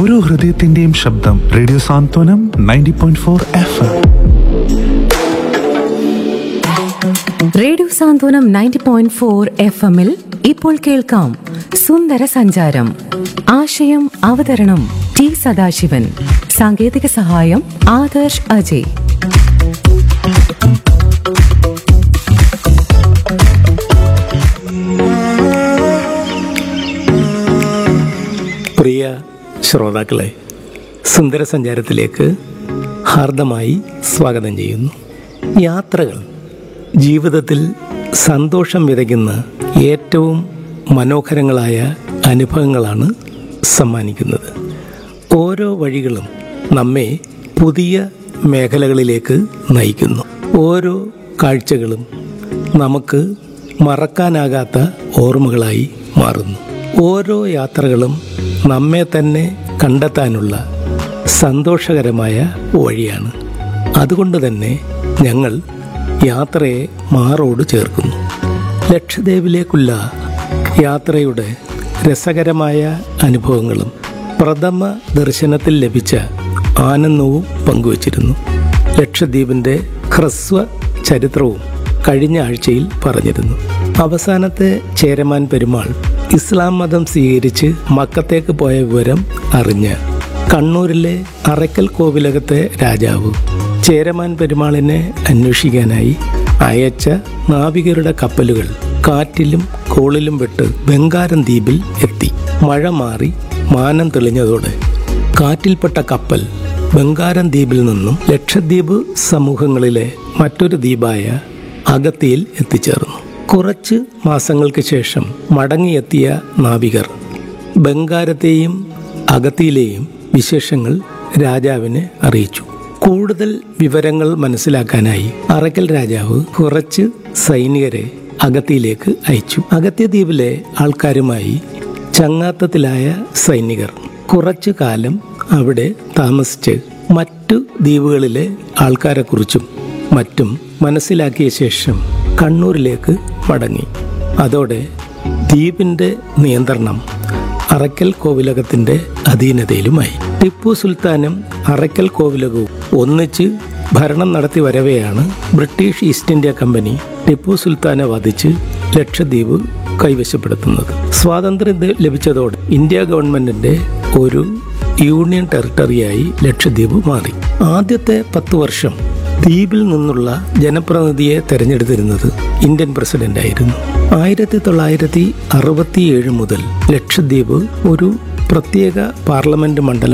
ഓരോ ഹൃദയത്തിന്റെയും ശബ്ദം radio Santhwanam ninety point four F M radio Santhwanam ninety point four F എമ്മിൽ ഇപ്പോൾ കേൾക്കാം സുന്ദര സഞ്ചാരം ആശയം അവതരണം ടി സദാശിവൻ സാങ്കേതിക സഹായം ആദർശ് അജയ് പ്രിയ ശ്രോതാക്കളെ സുന്ദര സഞ്ചാരത്തിലേക്ക് ഹാർദമായി സ്വാഗതം ചെയ്യുന്നു യാത്രകൾ ജീവിതത്തിൽ സന്തോഷം വിതയ്ക്കുന്ന ഏറ്റവും മനോഹരങ്ങളായ അനുഭവങ്ങളാണ് സമ്മാനിക്കുന്നത് ഓരോ വഴികളും നമ്മെ പുതിയ മേഖലകളിലേക്ക് നയിക്കുന്നു ഓരോ കാഴ്ചകളും നമുക്ക് മറക്കാനാകാത്ത ഓർമ്മകളായി മാറുന്നു ഓരോ യാത്രകളും നമ്മെ തന്നെ കണ്ടെത്താനുള്ള സന്തോഷകരമായ വഴിയാണ് അതുകൊണ്ട് തന്നെ ഞങ്ങൾ യാത്രയെ മാറോട് ചേർക്കുന്നു ലക്ഷദ്വീപിലേക്കുള്ള യാത്രയുടെ രസകരമായ അനുഭവങ്ങളും പ്രഥമ ദർശനത്തിൽ ലഭിച്ച ആനന്ദവും പങ്കുവച്ചിരുന്നു ലക്ഷദ്വീപിൻ്റെ ഹ്രസ്വ ചരിത്രവും കഴിഞ്ഞ ആഴ്ചയിൽ പറഞ്ഞിരുന്നു അവസാനത്തെ ചേരമാൻ പെരുമാൾ ഇസ്ലാം മതം സ്വീകരിച്ച് മക്കത്തേക്ക് പോയ വിവരം അറിഞ്ഞ് കണ്ണൂരിലെ അറയ്ക്കൽ കോവിലകത്തെ രാജാവ് ചേരമാൻ പെരുമാളിനെ അന്വേഷിക്കാനായി അയച്ച നാവികരുടെ കപ്പലുകൾ കാറ്റിലും കോളിലും വിട്ട് ബംഗാരം ദ്വീപിൽ എത്തി മഴ മാറി മാനം തെളിഞ്ഞതോടെ കാറ്റിൽപ്പെട്ട കപ്പൽ ബംഗാരം ദ്വീപിൽ നിന്നും ലക്ഷദ്വീപ് സമൂഹങ്ങളിലെ മറ്റൊരു ദ്വീപായ അഗത്തിയിൽ എത്തിച്ചേർന്നു കുറച്ച് മാസങ്ങൾക്ക് ശേഷം മടങ്ങിയെത്തിയ നാവികർ ബംഗാരത്തെയും അഗത്തിയിലെയും വിശേഷങ്ങൾ രാജാവിനെ അറിയിച്ചു കൂടുതൽ വിവരങ്ങൾ മനസ്സിലാക്കാനായി അറക്കൽ രാജാവ് കുറച്ച് സൈനികരെ അഗത്തിയിലേക്ക് അയച്ചു അഗത്യ ദ്വീപിലെ ആൾക്കാരുമായി ചങ്ങാത്തത്തിലായ സൈനികർ കുറച്ചു കാലം അവിടെ താമസിച്ച് മറ്റു ദ്വീപുകളിലെ ആൾക്കാരെക്കുറിച്ചും മറ്റും മനസ്സിലാക്കിയ ശേഷം കണ്ണൂരിലേക്ക് മടങ്ങി അതോടെ ദ്വീപിൻ്റെ നിയന്ത്രണം അറക്കൽ കോവിലകത്തിൻ്റെ അധീനതയിലുമായി ടിപ്പു സുൽത്താനും അറക്കൽ കോവിലകവും ഒന്നിച്ച് ഭരണം നടത്തി വരവെയാണ് British East India company Tipu സുൽത്താനെ വധിച്ച് ലക്ഷദ്വീപ് കൈവശപ്പെടുത്തുന്നത് സ്വാതന്ത്ര്യം ദ- ലഭിച്ചതോടെ ഇന്ത്യ ഗവൺമെന്റിന്റെ ഒരു യൂണിയൻ ടെറിട്ടറിയായി ലക്ഷദ്വീപ് മാറി ആദ്യത്തെ പത്ത് വർഷം ദ്വീപിൽ നിന്നുള്ള ജനപ്രതിനിധിയെ തെരഞ്ഞെടുത്തിരുന്നത് ഇന്ത്യൻ പ്രസിഡന്റ് ആയിരുന്നു ആയിരത്തി തൊള്ളായിരത്തി അറുപത്തിയേഴ് മുതൽ ലക്ഷദ്വീപ് ഒരു പ്രത്യേക പാർലമെന്റ് മണ്ഡലം